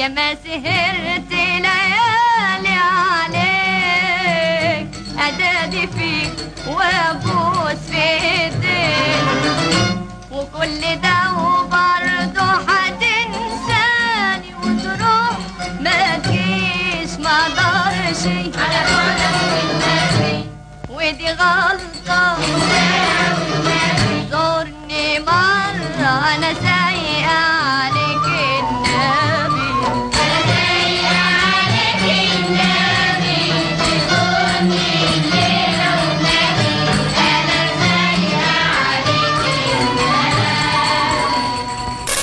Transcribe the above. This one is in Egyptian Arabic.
يا ما سهرت ليالي عليك أدادي فيك وأبوس في ايديك وكل ده وبرضه هتنساني وتروح ما تجيش ما اقدرش على ودي غلطة زورني مرة أنا